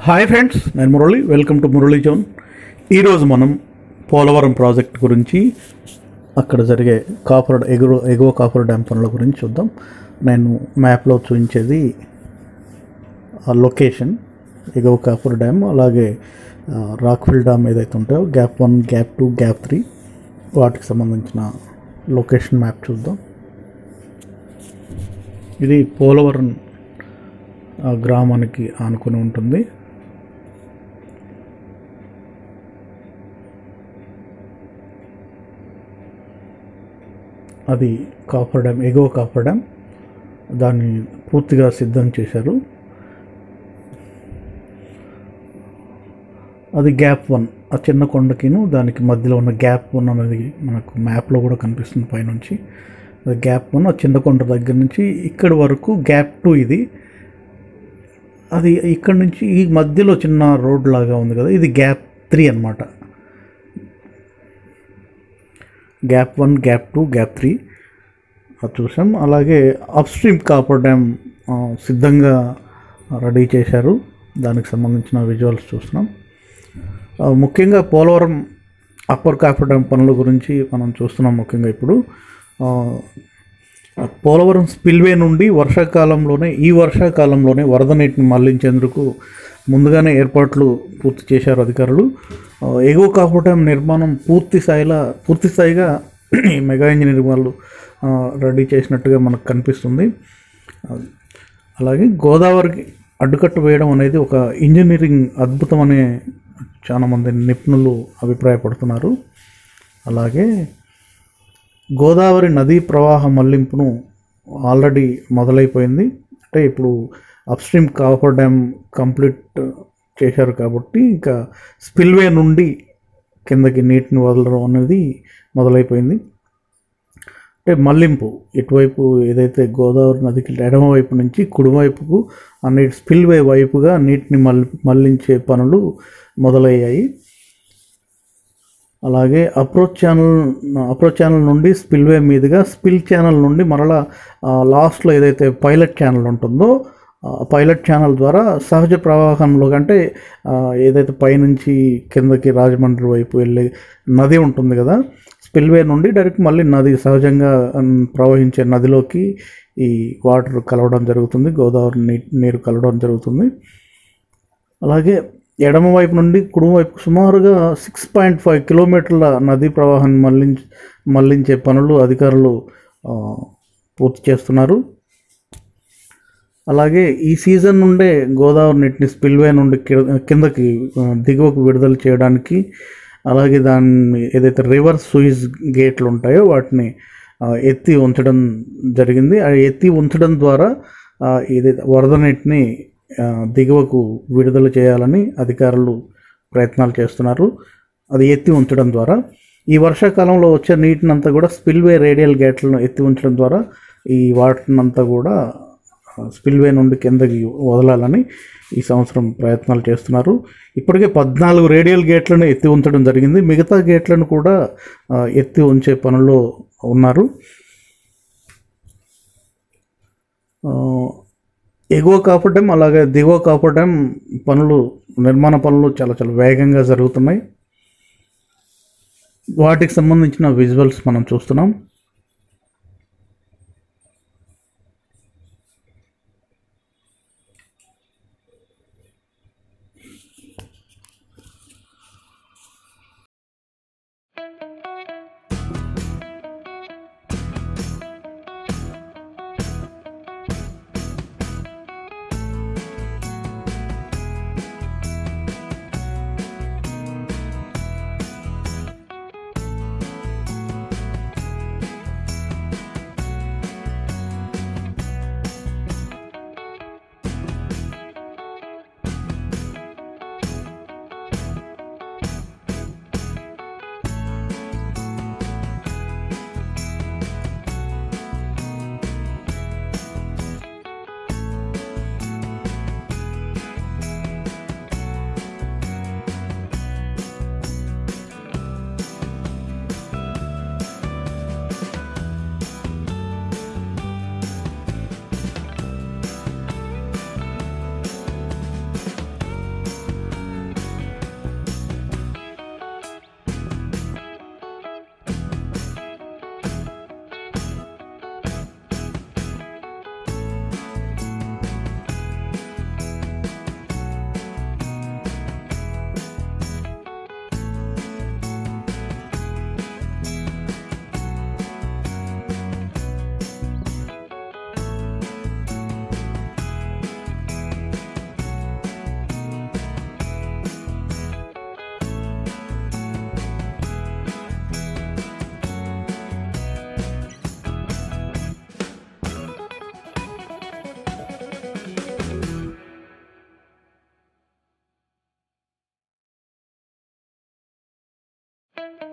hi friends నేను Murali welcome to Murali zone ఈరోజు మనం పోలవరం ప్రాజెక్ట్ గురించి అక్కడ జరిగే కాపర్ ఎగువ ఎగువ కాపర్ డ్యామ్ పనుల గురించి చూద్దాం నేను మ్యాప్లో చూపించేది ఆ లొకేషన్ ఎగువ కాపర్ డ్యామ్ అలాగే ఆ, రాక్ఫిల్ డ్యామ్ ఏదైతే ఉంటాయో gap one gap two gap three వాటికి సంబంధించిన లొకేషన్ మ్యాప్ చూద్దాం ఇది పోలవరం ఆ, గ్రామానికి ఆనుకుని ఉంటుంది అది కాపర్ డ్యామ్ ఎగువ కాపర్ డ్యామ్ దాన్ని పూర్తిగా సిద్ధం చేశారు అది గ్యాప్ వన్ ఆ చిన్న కొండకిను దానికి మధ్యలో ఉన్న గ్యాప్ వన్ అనేది మనకు మ్యాప్లో కూడా కనిపిస్తుంది పైనుంచి అది గ్యాప్ వన్ ఆ చిన్న కొండ దగ్గర నుంచి ఇక్కడి వరకు గ్యాప్ టూ ఇది అది ఇక్కడ నుంచి ఈ మధ్యలో చిన్న రోడ్ లాగా ఉంది కదా ఇది గ్యాప్ త్రీ అన్నమాట gap one gap two gap three అది చూసాం అలాగే అప్ స్ట్రీమ్ కాపర్ డ్యామ్ ఆ, సిద్ధంగా రెడీ చేశారు దానికి సంబంధించిన విజువల్స్ చూస్తున్నాం ఆ, ముఖ్యంగా పోలవరం అప్పర్ కాపర్ డ్యామ్ పనుల గురించి మనం చూస్తున్నాం ముఖ్యంగా ఇప్పుడు ఆ, పోలవరం స్పిల్వే నుండి వర్షాకాలంలోనే ఈ వర్షాకాలంలోనే వరద నీటిని మళ్లించేందుకు ముందుగానే ఏర్పాట్లు పూర్తి చేశారు అధికారులు ఆ, ఎగువ కాపర్ డ్యామ్ నిర్మాణం పూర్తి స్థాయిలో పూర్తి స్థాయిగా ఈ మెగా ఇంజనీరింగ్ వాళ్ళు ఆ, రెడీ చేసినట్టుగా మనకు కనిపిస్తుంది ఆ, అలాగే గోదావరికి అడ్డుకట్ట వేయడం అనేది ఒక ఇంజనీరింగ్ అద్భుతం అనే చాలామంది నిపుణులు అభిప్రాయపడుతున్నారు అలాగే గోదావరి నదీ ప్రవాహ మళ్లింపును ఆల్రెడీ మొదలైపోయింది అంటే ఇప్పుడు అప్స్ట్రీమ్ కాపర్ డ్యామ్ కంప్లీట్ చేశారు కాబట్టి ఇంకా స్పిల్వే నుండి కిందకి నీటిని వదలడం అనేది మొదలైపోయింది అంటే మళ్లింపు ఇటువైపు ఏదైతే గోదావరి నదికి ఎడమవైపు నుంచి కుడివైపుకు ఆ నీటి స్పిల్వే వైపుగా నీటిని మల్ మళ్లించే పనులు మొదలయ్యాయి అలాగే అప్రోచ్ ఛానల్ అప్రోచ్ ఛానల్ నుండి స్పిల్వే మీదుగా స్పిల్ ఛానల్ నుండి మరలా లాస్ట్లో ఏదైతే పైలట్ ఛానల్ ఉంటుందో ఆ పైలట్ ఛానల్ ద్వారా సహజ ప్రవాహంలో కంటే ఆ, ఏదైతే పైనుంచి కిందకి రాజమండ్రి వైపు వెళ్ళే నది ఉంటుంది కదా స్పిల్వే నుండి డైరెక్ట్ మళ్ళీ నది సహజంగా ఉమ్, ప్రవహించే నదిలోకి ఈ వాటర్ కలవడం జరుగుతుంది గోదావరి నీ నీరు కలవడం జరుగుతుంది అలాగే ఎడమ వైపు నుండి కుడివైపు సుమారుగా సిక్స్ పాయింట్ ఫైవ్ కిలోమీటర్ల నదీ ప్రవాహాన్ని మళ్లించ మళ్లించే పనులు అధికారులు ఆ, పూర్తి చేస్తున్నారు అలాగే ఈ సీజన్ నుండే గోదావరి నీటిని స్పిల్వే నుండి కి- కిందకి ఆ, దిగువకు విడుదల చేయడానికి అలాగే దాన్ని ఏదైతే రివర్ సూయిజ్ గేట్లు ఉంటాయో వాటిని ఆ, ఎత్తి ఉంచడం జరిగింది ఆ ఎత్తి ఉంచడం ద్వారా ఆ, ఏదైతే వరద నీటిని ఆ, దిగువకు విడుదల చేయాలని అధికారులు ప్రయత్నాలు చేస్తున్నారు అది ఎత్తి ఉంచడం ద్వారా ఈ వర్షాకాలంలో వచ్చే నీటినంతా కూడా స్పిల్వే రేడియల్ గేట్లను ఎత్తి ఉంచడం ద్వారా ఈ వాటర్నంతా కూడా స్పిల్వే నుండి కిందకి వదలాలని ఈ సంవత్సరం ప్రయత్నాలు చేస్తున్నారు ఇప్పటికే పద్నాలుగు రేడియల్ గేట్లను ఎత్తి ఉంచడం జరిగింది మిగతా గేట్లను కూడా ఆ, ఎత్తి ఉంచే పనుల్లో ఉన్నారు ఆ, ఎగువ కాపర్ డ్యామ్ అలాగే దిగువ కాపర్ డ్యామ్ పనులు నిర్మాణ పనులు చాలా చాలా వేగంగా జరుగుతున్నాయి వాటికి సంబంధించిన విజువల్స్ మనం చూస్తున్నాం ఆ